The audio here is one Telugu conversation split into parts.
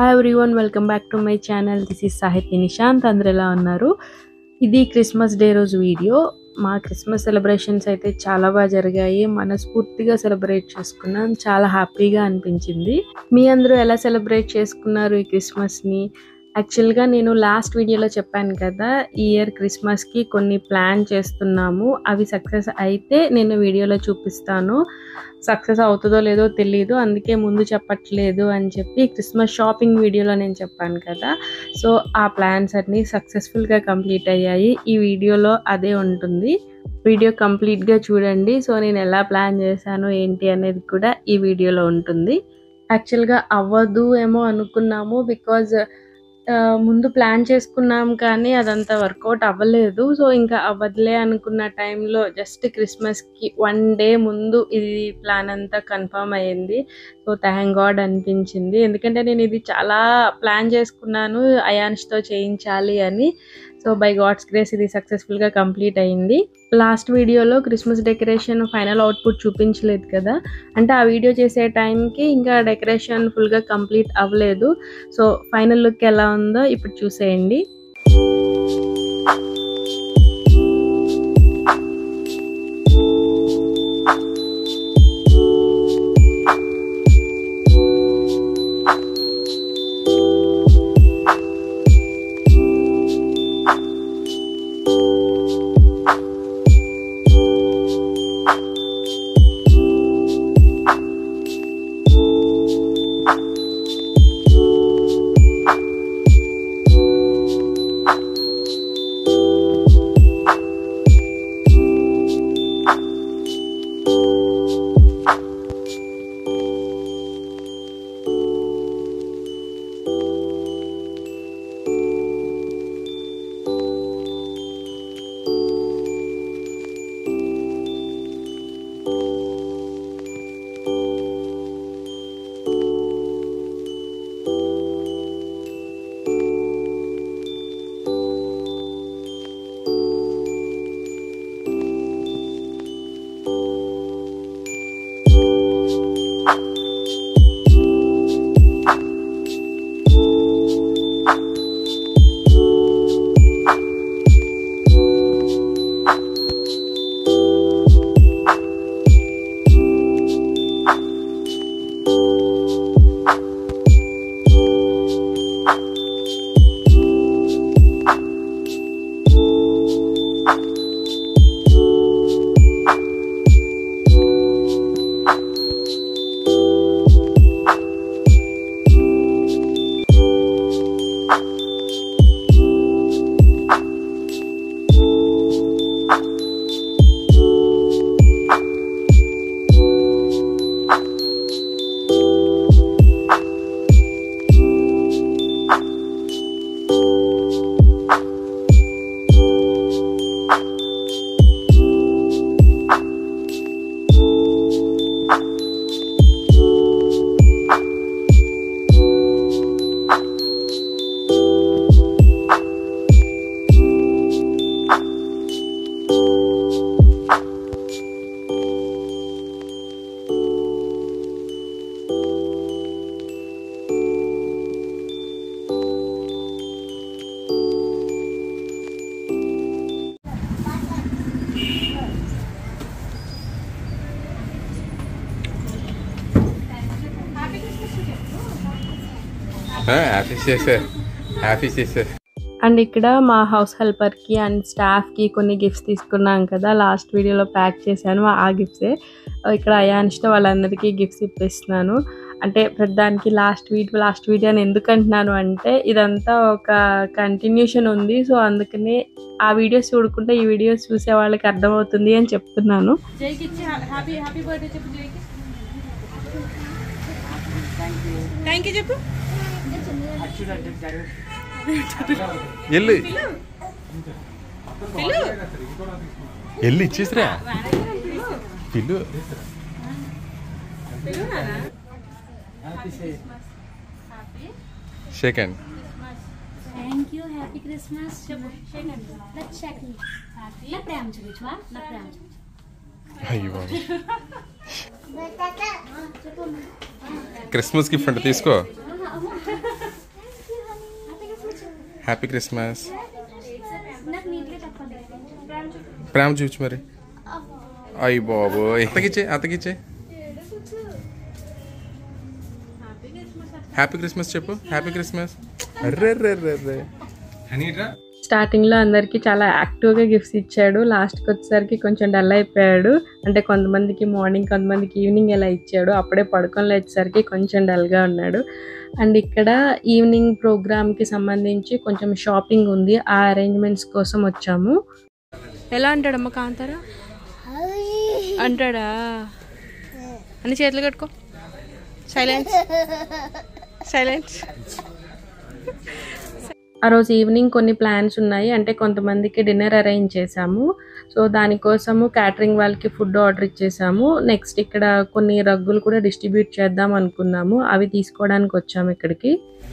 Hi everyone welcome back to my channel this is Sahitya Nishant అందరు ఎలా ఉన్నారు ఇది క్రిస్మస్ డే రోజు వీడియో మా క్రిస్మస్ సెలబ్రేషన్స్ అయితే చాలా బాగా జరిగాయి మనస్ఫూర్తిగా సెలబ్రేట్ చేసుకున్నాం చాలా హ్యాపీగా అనిపించింది మీ అందరూ ఎలా సెలబ్రేట్ చేసుకున్నారు ఈ క్రిస్మస్ని యాక్చువల్గా నేను లాస్ట్ వీడియోలో చెప్పాను కదా ఈ ఇయర్ క్రిస్మస్కి కొన్ని ప్లాన్ చేస్తున్నాము అవి సక్సెస్ అయితే నేను వీడియోలో చూపిస్తాను సక్సెస్ అవుతుందో లేదో తెలియదు అందుకే ముందు చెప్పట్లేదు అని చెప్పి క్రిస్మస్ షాపింగ్ వీడియోలో నేను చెప్పాను కదా సో ఆ ప్లాన్స్ అన్నీ సక్సెస్ఫుల్గా కంప్లీట్ అయ్యాయి ఈ వీడియోలో అదే ఉంటుంది వీడియో కంప్లీట్గా చూడండి సో నేను ఎలా ప్లాన్ చేశాను ఏంటి అనేది కూడా ఈ వీడియోలో ఉంటుంది యాక్చువల్గా అవ్వదు ఏమో అనుకున్నాము బికాజ్ ముందు ప్లాన్ చేసుకున్నాం కానీ అదంతా వర్కౌట్ అవ్వలేదు సో ఇంకా అవ్వదులే అనుకున్న టైంలో జస్ట్ క్రిస్మస్కి వన్ డే ముందు ఇది ప్లాన్ అంతా కన్ఫర్మ్ అయ్యింది సో థ్యాంక్ గాడ్ అనిపించింది ఎందుకంటే నేను ఇది చాలా ప్లాన్ చేసుకున్నాను అయాన్ష్తో చేయించాలి అని సో బై గాడ్స్ గ్రేస్ ఇది సక్సెస్ఫుల్గా కంప్లీట్ అయింది లాస్ట్ వీడియోలో క్రిస్మస్ డెకరేషన్ ఫైనల్ అవుట్పుట్ చూపించలేదు కదా అంటే ఆ వీడియో చేసే టైంకి ఇంకా డెకరేషన్ ఫుల్గా కంప్లీట్ అవ్వలేదు సో ఫైనల్ లుక్ ఎలా ఉందో ఇప్పుడు చూసేయండి హ్యాపీ చేసే హ్యాపీ చేసే అండ్ ఇక్కడ మా హౌస్ హెల్పర్కి అండ్ స్టాఫ్కి కొన్ని గిఫ్ట్స్ తీసుకున్నాం కదా లాస్ట్ వీడియోలో ప్యాక్ చేశాను ఆ గిఫ్ట్సే ఇక్కడ అయాన్ష్తో వాళ్ళందరికీ గిఫ్ట్స్ ఇప్పిస్తున్నాను అంటే ప్రతిదానికి లాస్ట్ వీడియో లాస్ట్ వీడియో అని ఎందుకు అంటున్నాను అంటే ఇదంతా ఒక కంటిన్యూషన్ ఉంది సో అందుకనే ఆ వీడియోస్ చూడకుండా ఈ వీడియోస్ చూసే వాళ్ళకి అర్థమవుతుంది అని చెప్తున్నాను జైకి ఇచ్చి హ్యాపీ హ్యాపీ బర్త్డే చెప్పు జైకి థ్యాంక్ యూ చెప్పు ఎల్లు పిల్లు ఎల్లు ఇచ్చేసిరా పిల్లు పిల్లు నానా shake and thank you happy Christmas let's shake happy నా ప్రేమ చూపించవా నా ప్రేమ చూపించు అయ్యో క్రిస్మస్ గిఫ్ట్ అంటే తీసుకో హ్యాపీ క్రిస్మస్ నాకు నీట్గా చెప్పండి ప్రేమ చూపించు మరి అయ్యి బాబు అతకిచ్చే అతకిచ్చే హ్యాపీ క్రిస్మస్ చెప్పు హ్యాపీ క్రిస్మస్ అర్రే రే రే రే హనీరా స్టార్టింగ్లో అందరికీ చాలా యాక్టివ్గా గిఫ్ట్స్ ఇచ్చాడు లాస్ట్కి వచ్చేసరికి కొంచెం డల్ అయిపోయాడు అంటే కొంతమందికి మార్నింగ్ కొంతమందికి ఈవినింగ్ ఎలా ఇచ్చాడు అప్పుడే పడుకొని లేచేసరికి కొంచెం డల్గా ఉన్నాడు అండ్ ఇక్కడ ఈవినింగ్ ప్రోగ్రామ్కి సంబంధించి కొంచెం షాపింగ్ ఉంది ఆ అరేంజ్మెంట్స్ కోసం వచ్చాము ఎలా అంటాడమ్మా కాంతారా అంటాడా అన్ని చేతులు కట్టుకో సైలెన్స్ సైలెన్స్ ఆ రోజు ఈవినింగ్ కొన్ని ప్లాన్స్ ఉన్నాయి అంటే కొంతమందికి డిన్నర్ అరేంజ్ చేసాము సో దానికోసము క్యాటరింగ్ వాళ్ళకి ఫుడ్ ఆర్డర్ ఇచ్చేసాము నెక్స్ట్ ఇక్కడ కొన్ని రగ్గులు కూడా డిస్ట్రిబ్యూట్ చేద్దాం అనుకున్నాము అవి తీసుకోవడానికి వచ్చాము ఇక్కడికి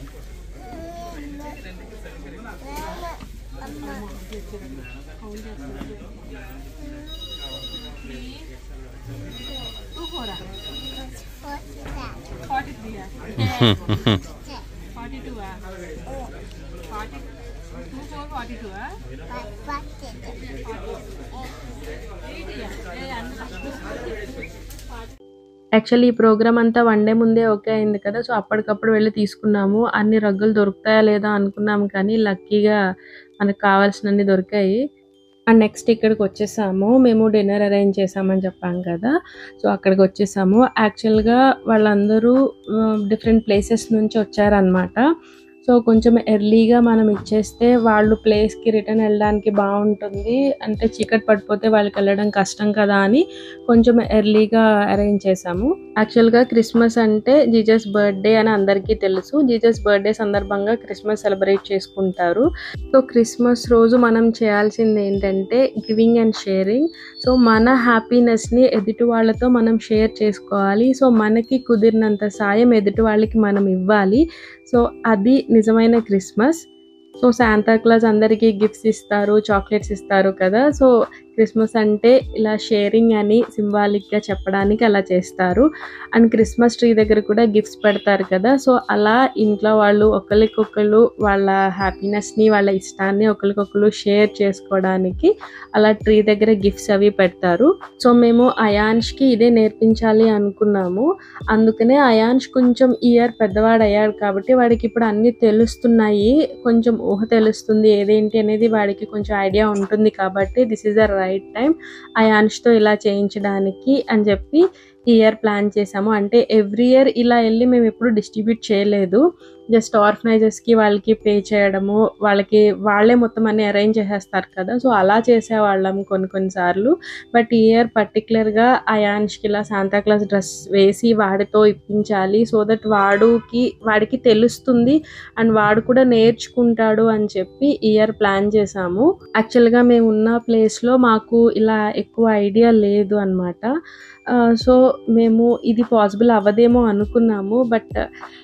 forty two forty two four forty two actually ఈ ప్రోగ్రామ్ అంతా వన్ డే ముందే ఓకే అయింది కదా సో అప్పటికప్పుడు వెళ్ళి తీసుకున్నాము అన్ని రగ్గులు దొరుకుతాయా లేదా అనుకున్నాము కానీ లక్కీగా మనకు కావాల్సినన్ని దొరికాయి అండ్ నెక్స్ట్ ఇక్కడికి వచ్చేసాము మేము డిన్నర్ అరేంజ్ చేసామని చెప్పాం కదా సో అక్కడికి వచ్చేసాము యాక్చువల్గా వాళ్ళందరూ డిఫరెంట్ ప్లేసెస్ నుంచి వచ్చారనమాట సో కొంచెం ఎర్లీగా మనం ఇచ్చేస్తే వాళ్ళు ప్లేస్కి రిటర్న్ వెళ్ళడానికి బాగుంటుంది అంటే చీకటి పడిపోతే వాళ్ళకి వెళ్ళడం కష్టం కదా అని కొంచెం ఎర్లీగా అరేంజ్ చేసాము యాక్చువల్గా క్రిస్మస్ అంటే జీజస్ బర్త్డే అని అందరికీ తెలుసు జీజస్ బర్త్డే సందర్భంగా క్రిస్మస్ సెలబ్రేట్ చేసుకుంటారు సో క్రిస్మస్ రోజు మనం చేయాల్సింది ఏంటంటే గివింగ్ అండ్ షేరింగ్ సో మన హ్యాపీనెస్ని ఎదుటి వాళ్ళతో మనం షేర్ చేసుకోవాలి సో మనకి కుదిరినంత సాయం ఎదుటి వాళ్ళకి మనం ఇవ్వాలి సో అది నిజమైన క్రిస్మస్ సో శాంతా క్లాస్ అందరికీ గిఫ్ట్స్ ఇస్తారు చాక్లెట్స్ ఇస్తారు కదా సో క్రిస్మస్ అంటే ఇలా షేరింగ్ అని సింబాలిక్గా చెప్పడానికి అలా చేస్తారు అండ్ క్రిస్మస్ ట్రీ దగ్గర కూడా గిఫ్ట్స్ పెడతారు కదా సో అలా ఇంట్లో వాళ్ళు ఒకరికొకరు వాళ్ళ హ్యాపీనెస్ని వాళ్ళ ఇష్టాన్ని ఒకరికొకరు షేర్ చేసుకోవడానికి అలా ట్రీ దగ్గర గిఫ్ట్స్ అవి పెడతారు సో మేము అయాన్ష్కి ఇదే నేర్పించాలి అనుకున్నాము అందుకనే అయాన్ష్ కొంచెం ఇయర్ పెద్దవాడు అయ్యాడు కాబట్టి వాడికి ఇప్పుడు అన్నీ తెలుస్తున్నాయి కొంచెం ఊహ తెలుస్తుంది ఏదేంటి అనేది వాడికి కొంచెం ఐడియా ఉంటుంది కాబట్టి this is the right time అయాన్ష్తో ఇలా చేయించడానికి అని చెప్పి ఈ ఇయర్ ప్లాన్ చేసాము అంటే ఎవ్రీ ఇయర్ ఇలా వెళ్ళి మేము ఎప్పుడు డిస్ట్రిబ్యూట్ చేయలేదు జస్ట్ ఆర్ఫనైజెస్కి వాళ్ళకి పే చేయడము వాళ్ళకి వాళ్ళే మొత్తం అన్ని అరేంజ్ చేసేస్తారు కదా సో అలా చేసేవాళ్ళం కొన్ని కొన్నిసార్లు బట్ ఈ ఇయర్ పర్టికులర్గా అయాన్ష్కి ఇలా శాంతాక్లాస్ డ్రెస్ వేసి వాడితో ఇప్పించాలి సో దట్ వాడుకి వాడికి తెలుస్తుంది అండ్ వాడు కూడా నేర్చుకుంటాడు అని చెప్పి ఈ ఇయర్ ప్లాన్ చేసాము యాక్చువల్గా మేము ఉన్న ప్లేస్లో మాకు ఇలా ఎక్కువ ఐడియా లేదు అనమాట సో మేము ఇది పాసిబుల్ అవ్వదేమో అనుకున్నాము బట్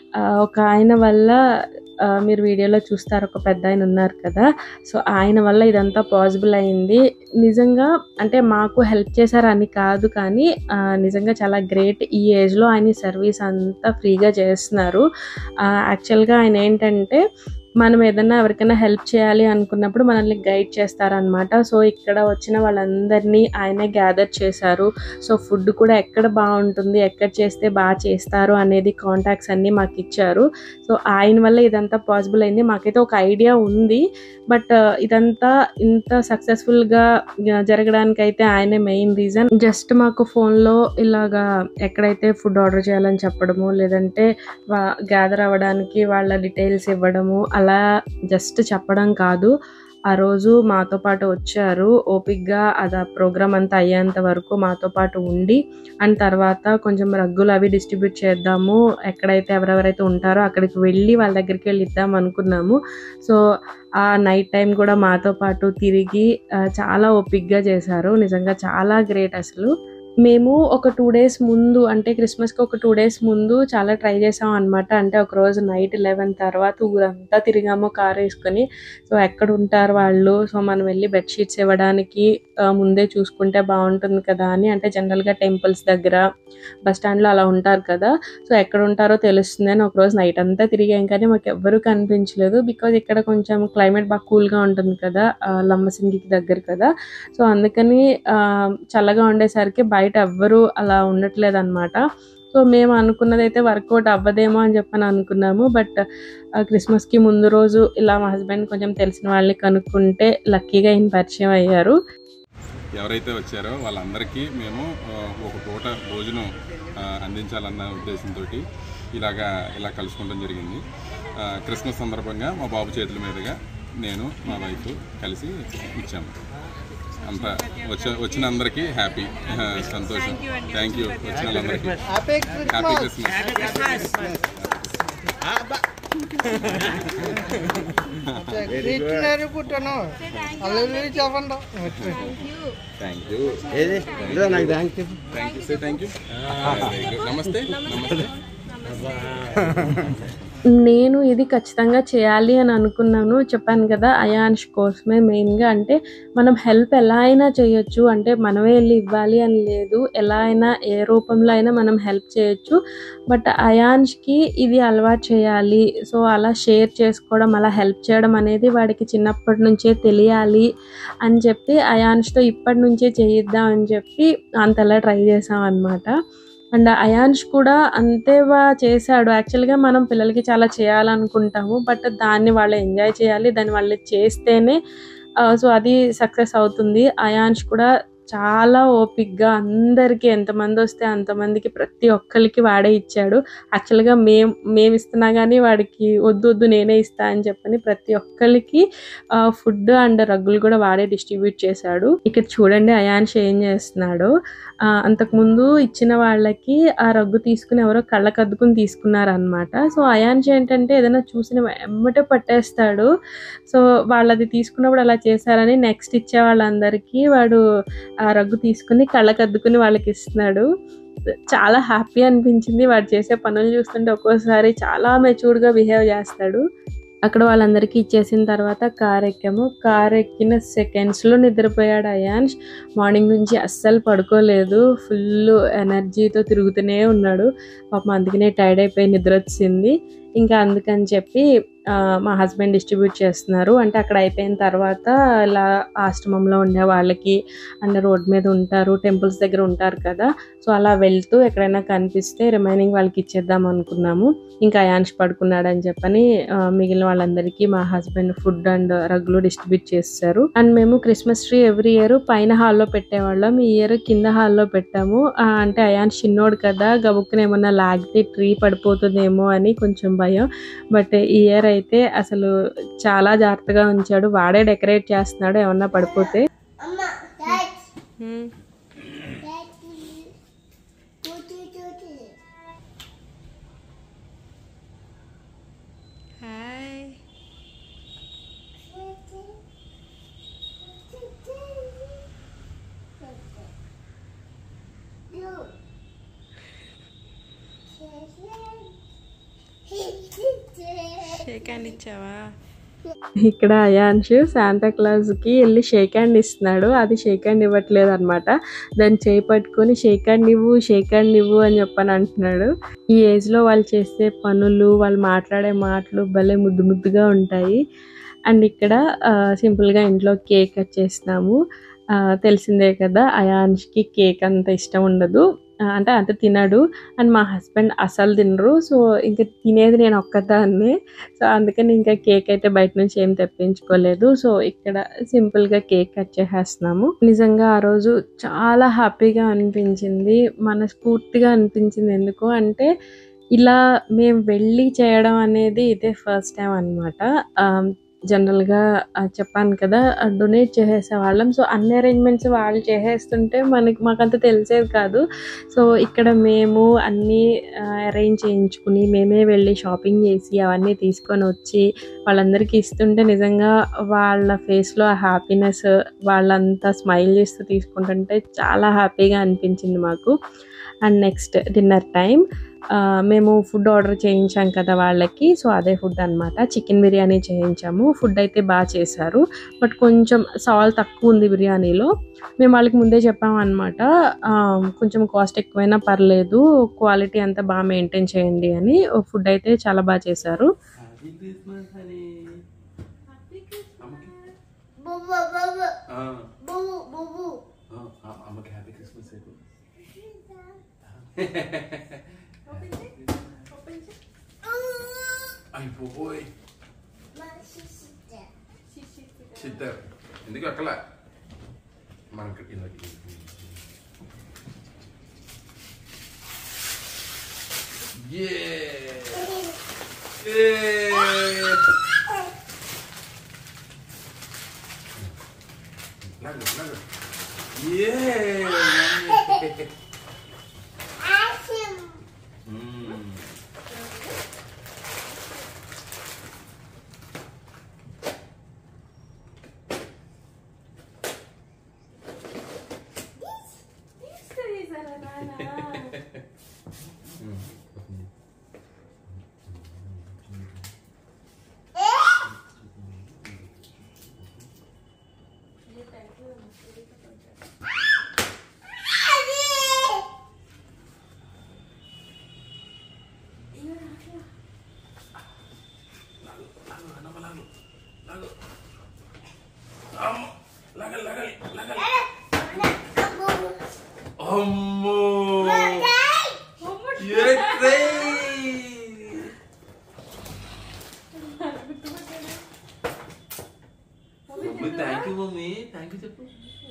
ఒక ఆయన వల్ల ఆ, మీరు వీడియోలో చూస్తారు ఒక పెద్ద ఆయన ఉన్నారు కదా సో ఆయన వల్ల ఇదంతా పాసిబుల్ అయింది నిజంగా అంటే మాకు హెల్ప్ చేశారని కాదు కానీ ఆ, నిజంగా చాలా గ్రేట్ ఈ ఏజ్లో ఆయన సర్వీస్ అంతా ఫ్రీగా చేస్తున్నారు యాక్చువల్గా ఆయన ఏంటంటే మనం ఏదైనా ఎవరికైనా హెల్ప్ చేయాలి అనుకున్నప్పుడు మనల్ని గైడ్ చేస్తారనమాట సో ఇక్కడ వచ్చిన వాళ్ళందరినీ ఆయనే గ్యాదర్ చేశారు సో ఫుడ్ కూడా ఎక్కడ బాగుంటుంది ఎక్కడ చేస్తే బాగా చేస్తారు అనేది కాంటాక్ట్స్ అన్నీ మాకు ఇచ్చారు సో ఆయన వల్ల ఇదంతా పాసిబుల్ అయింది మాకైతే ఒక ఐడియా ఉంది బట్ ఇదంతా ఇంత సక్సెస్ఫుల్గా జరగడానికి అయితే ఆయనే మెయిన్ రీజన్ జస్ట్ మాకు ఫోన్లో ఇలాగా ఎక్కడైతే ఫుడ్ ఆర్డర్ చేయాలని చెప్పడము లేదంటే గ్యాదర్ అవ్వడానికి వాళ్ళ డీటెయిల్స్ ఇవ్వడము అలా జస్ట్ చెప్పడం కాదు ఆ రోజు మాతో పాటు వచ్చారు ఓపిక్గా అది ఆ ప్రోగ్రామ్ అంతా అయ్యేంత వరకు మాతో పాటు ఉండి అండ్ తర్వాత కొంచెం రగ్గులు అవి డిస్ట్రిబ్యూట్ చేద్దాము ఎక్కడైతే ఎవరెవరైతే ఉంటారో అక్కడికి వెళ్ళి వాళ్ళ దగ్గరికి వెళ్ళి ఇద్దాం అనుకున్నాము సో ఆ నైట్ టైం కూడా మాతో పాటు తిరిగి ఆ, చాలా ఓపిక్గా చేశారు నిజంగా చాలా గ్రేట్ అసలు మేము ఒక టూ డేస్ ముందు అంటే క్రిస్మస్కి ఒక టూ డేస్ ముందు చాలా ట్రై చేసాం అనమాట అంటే ఒక రోజు నైట్ లెవెన్ తర్వాత ఊరంతా తిరిగాము కార్ వేసుకొని సో ఎక్కడ ఉంటారు వాళ్ళు సో మనం వెళ్ళి బెడ్షీట్స్ ఇవ్వడానికి ఆ, ముందే చూసుకుంటే బాగుంటుంది కదా అని అంటే జనరల్గా టెంపుల్స్ దగ్గర బస్ స్టాండ్లో అలా ఉంటారు కదా సో ఎక్కడ ఉంటారో తెలుస్తుంది అని ఒక రోజు నైట్ అంతా తిరిగాం కానీ మాకు ఎవ్వరూ కనిపించలేదు బికాజ్ ఇక్కడ కొంచెం క్లైమేట్ బాగా కూల్గా ఉంటుంది కదా ఆ, లంబసింగికి దగ్గర కదా సో అందుకని ఆ, చల్లగా ఉండేసరికి బయట ఎవ్వరూ అలా ఉండట్లేదు అనమాట సో మేము అనుకున్నది అయితే వర్కౌట్ అవ్వదేమో అని చెప్పని అనుకున్నాము బట్ క్రిస్మస్కి ముందు రోజు ఇలా మా హస్బెండ్ కొంచెం తెలిసిన వాళ్ళని కనుక్కుంటే లక్కీగా ఈయన పరిచయం అయ్యారు ఎవరైతే వచ్చారో వాళ్ళందరికీ మేము ఆ, ఒక పూట భోజనం ఆ, అందించాలన్న ఉద్దేశంతో ఇలాగా ఇలా కలుసుకోవడం జరిగింది ఆ, క్రిస్మస్ సందర్భంగా మా బాబు చేతుల మీదుగా నేను మా వైఫ్ కలిసి ఇచ్చాము అంతా వచ్చ వచ్చిన అందరికీ హ్యాపీ ఆ, సంతోషం థ్యాంక్ యూ వచ్చిన వాళ్ళందరికీ హ్యాపీ క్రిస్మస్ ఇచ్చినారు పుట్టాను అల్లు చెప్పండి థ్యాంక్ యూ ఏది ఇదో నాకు thank you thank you thank you నమస్తే నమస్తే నేను ఇది ఖచ్చితంగా చేయాలి అని అనుకున్నాను చెప్పాను కదా అయాన్ష్ కోసమే మెయిన్గా అంటే మనం హెల్ప్ ఎలా అయినా చేయొచ్చు అంటే మనమే వెళ్ళి ఇవ్వాలి అని లేదు ఎలా అయినా ఏ రూపంలో అయినా మనం హెల్ప్ చేయొచ్చు బట్ అయాన్ష్కి ఇది అలవాటు చేయాలి సో అలా షేర్ చేసుకోవడం అలా హెల్ప్ చేయడం అనేది వాడికి చిన్నప్పటి నుంచే తెలియాలి అని చెప్పి అయాన్ష్తో ఇప్పటి నుంచే చేయిద్దాం అని చెప్పి అంతలా ట్రై చేసాం అనమాట అండ్ అయాన్ష్ కూడా అంతే బాగా చేశాడు యాక్చువల్గా మనం పిల్లలకి చాలా చేయాలనుకుంటాము బట్ దాన్ని వాళ్ళు ఎంజాయ్ చేయాలి దాన్ని వాళ్ళు చేస్తేనే సో అది సక్సెస్ అవుతుంది అయాన్ష్ కూడా చాలా ఓపిక్గా అందరికీ ఎంతమంది వస్తే అంతమందికి ప్రతి ఒక్కరికి వాడే ఇచ్చాడు యాక్చువల్గా మేం మేము ఇస్తున్నా కానీ వాడికి వద్దు వద్దు నేనే ఇస్తా అని చెప్పని ప్రతి ఒక్కరికి ఫుడ్ అండ్ రగ్గులు కూడా వాడే డిస్ట్రిబ్యూట్ చేశాడు ఇక్కడ చూడండి అయాన్ష్ ఏం చేస్తున్నాడు ఆ, అంతకుముందు ఇచ్చిన వాళ్ళకి ఆ రగ్గు తీసుకుని ఎవరో కళ్ళకు అద్దుకుని తీసుకున్నారు అనమాట సో అయాన్ష్ ఏంటంటే ఏదైనా చూసిన వెంబటే పట్టేస్తాడు సో వాళ్ళది తీసుకున్నప్పుడు అలా చేశారని నెక్స్ట్ ఇచ్చే వాళ్ళందరికీ వాడు ఆ రగ్గు తీసుకుని కళ్ళకు అద్దుకుని వాళ్ళకి ఇస్తున్నాడు చాలా హ్యాపీ అనిపించింది వాడు చేసే పనులు చూస్తుంటే ఒక్కోసారి చాలా మెచ్యూర్డ్గా బిహేవ్ చేస్తాడు అక్కడ వాళ్ళందరికీ ఇచ్చేసిన తర్వాత కార్ ఎక్కాము కార్ ఎక్కిన సెకండ్స్లో నిద్రపోయాడు అయాన్ష్ మార్నింగ్ నుంచి అస్సలు పడుకోలేదు ఫుల్ ఎనర్జీతో తిరుగుతూనే ఉన్నాడు పాపం అందుకనే టైర్డ్ అయిపోయి నిద్ర వచ్చింది ఇంకా అందుకని చెప్పి ఆ, మా హస్బెండ్ డిస్ట్రిబ్యూట్ చేస్తున్నారు అంటే అక్కడ అయిపోయిన తర్వాత ఇలా ఆశ్రమంలో ఉండే వాళ్ళకి అండ్ రోడ్ మీద ఉంటారు టెంపుల్స్ దగ్గర ఉంటారు కదా సో అలా వెళ్తూ ఎక్కడైనా కనిపిస్తే రిమైనింగ్ వాళ్ళకి ఇచ్చేద్దాం అనుకున్నాము ఇంకా అయాన్ష్ పడుకున్నాడని చెప్పని ఆ, మిగిలిన వాళ్ళందరికీ మా హస్బెండ్ ఫుడ్ అండ్ రగ్గులు డిస్ట్రిబ్యూట్ చేస్తారు అండ్ మేము క్రిస్మస్ ట్రీ ఎవ్రీ ఇయర్ పైన హాల్లో పెట్టేవాళ్ళం ఈ ఇయర్ కింద హాల్లో పెట్టాము ఆ, అంటే అయాన్ష్ చిన్నోడు కదా గబుక్కున ఏమన్నా లాగితే ట్రీ పడిపోతుందేమో అని కొంచెం భయం బట్ ఈ ఇయర్ అయితే అసలు చాలా జాగ్రత్తగా ఉంచాడు వాడే డెకరేట్ చేస్తున్నాడు ఏమన్నా పడిపోతే హాయ్ షేక్ హ్యాండ్ ఇచ్చావా ఇక్కడ అయాన్ష్ శాంతా క్లాస్కి వెళ్ళి షేక్ హ్యాండ్ ఇస్తున్నాడు అది షేక్ హ్యాండ్ ఇవ్వట్లేదు అనమాట దాన్ని చేయి పట్టుకొని షేక్ హ్యాండ్ ఇవ్వు షేక్ హ్యాండ్ ఇవ్వు అని చెప్పని అంటున్నాడు ఈ ఏజ్లో వాళ్ళు చేసే పనులు వాళ్ళు మాట్లాడే మాటలు భలే ముద్దు ముద్దుగా ఉంటాయి అండ్ ఇక్కడ ఆ, సింపుల్గా ఇంట్లో కేక్ కట్ చేస్తున్నాము ఆ, తెలిసిందే కదా అయాన్ష్కి కేక్ అంత ఇష్టం ఉండదు ఆ, అంటే అంత తినడు అండ్ మా హస్బెండ్ అసలు తినరు సో ఇంకా తినేది నేను ఒక్కదాన్నే సో అందుకని ఇంకా కేక్ అయితే బయట నుంచి ఏం తెప్పించుకోలేదు సో ఇక్కడ సింపుల్ గా కేక్ కట్ చేసేస్తున్నాము నిజంగా ఆ రోజు చాలా హ్యాపీగా అనిపించింది మనస్ఫూర్తిగా అనిపించింది ఎందుకు అంటే ఇలా మేము వెళ్ళి చేయడం అనేది ఇదే ఫస్ట్ టైం అనమాట జనరల్గా ఆ, చెప్పాను కదా డొనేట్ చేసేసేవాళ్ళం సో అన్ని అరేంజ్మెంట్స్ వాళ్ళు చేసేస్తుంటే మనకి మాకంత తెలిసేది కాదు సో ఇక్కడ మేము అన్నీ అరేంజ్ చేయించుకుని మేమే వెళ్ళి షాపింగ్ చేసి అవన్నీ తీసుకొని వచ్చి వాళ్ళందరికీ ఇస్తుంటే నిజంగా వాళ్ళ ఫేస్లో ఆ హ్యాపీనెస్ వాళ్ళంతా స్మైల్ చేస్తూ తీసుకుంటుంటే చాలా హ్యాపీగా అనిపించింది మాకు అండ్ నెక్స్ట్ డిన్నర్ టైం మేము ఫుడ్ ఆర్డర్ చేయించాం కదా వాళ్ళకి సో అదే ఫుడ్ అనమాట చికెన్ బిర్యానీ చేయించాము ఫుడ్ అయితే బాగా చేశారు బట్ కొంచెం సాల్ట్ తక్కువ ఉంది బిర్యానీలో మేము వాళ్ళకి ముందే చెప్పామన్నమాట ఆ, కొంచెం కాస్ట్ ఎక్కువైనా పర్లేదు క్వాలిటీ అంతా బాగా మెయింటైన్ చేయండి అని ఫుడ్ అయితే చాలా బాగా చేశారు అమ్మకి హ్యాపీ క్రిస్మస్ అయిపో అయిపోయి చిత్తారు ఎందుకు అక్కల మనకి ఇలా అమ్మో thank you mummy thank you చెప్పు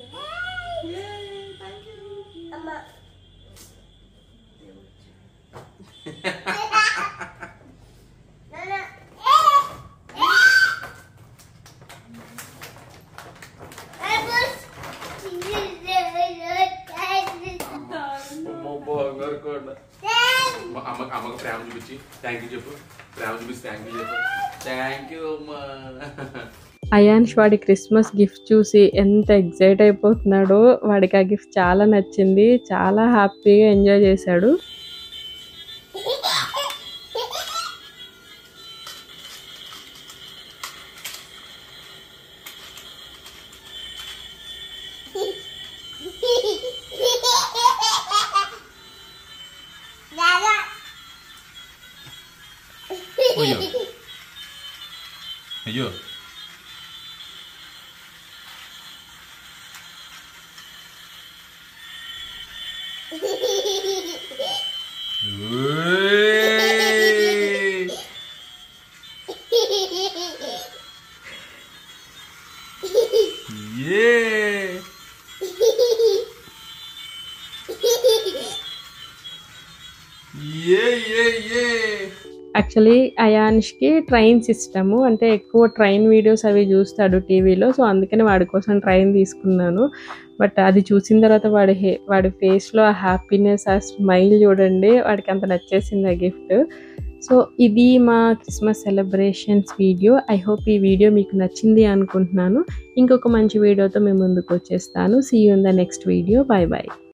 అమ్మో బంగారు కొండ అమ్మ అమ్మకి అమ్మకి ప్రేమ చూపించి థ్యాంక్ యూ చెప్పు ప్రేమ చూపించి థ్యాంక్ యూ చెప్పు థ్యాంక్ యూ అమ్మా అయాన్ష్ వాడి క్రిస్మస్ గిఫ్ట్ చూసి ఎంత ఎగ్జైట్ అయిపోతున్నాడో వాడికి ఆ గిఫ్ట్ చాలా నచ్చింది చాలా హ్యాపీగా ఎంజాయ్ చేశాడు అయ్యో అయ్యో ఏయ్! ఏ ఏ ఏ ఏ యాక్చువల్లీ అయాన్ష్కి ట్రైన్స్ ఇష్టము అంటే ఎక్కువ ట్రైన్ వీడియోస్ అవి చూస్తాడు టీవీలో సో అందుకని వాడి కోసం ట్రైన్ తీసుకున్నాను బట్ అది చూసిన తర్వాత వాడి హే వాడి ఫేస్లో ఆ హ్యాపీనెస్ ఆ స్మైల్ చూడండి వాడికి అంత నచ్చేసింది ఆ గిఫ్ట్ సో ఇది మా Christmas celebrations video I hope ఈ వీడియో మీకు నచ్చింది అనుకుంటున్నాను ఇంకొక మంచి వీడియోతో మేము ముందుకు వచ్చేస్తాను see you in the next video bye bye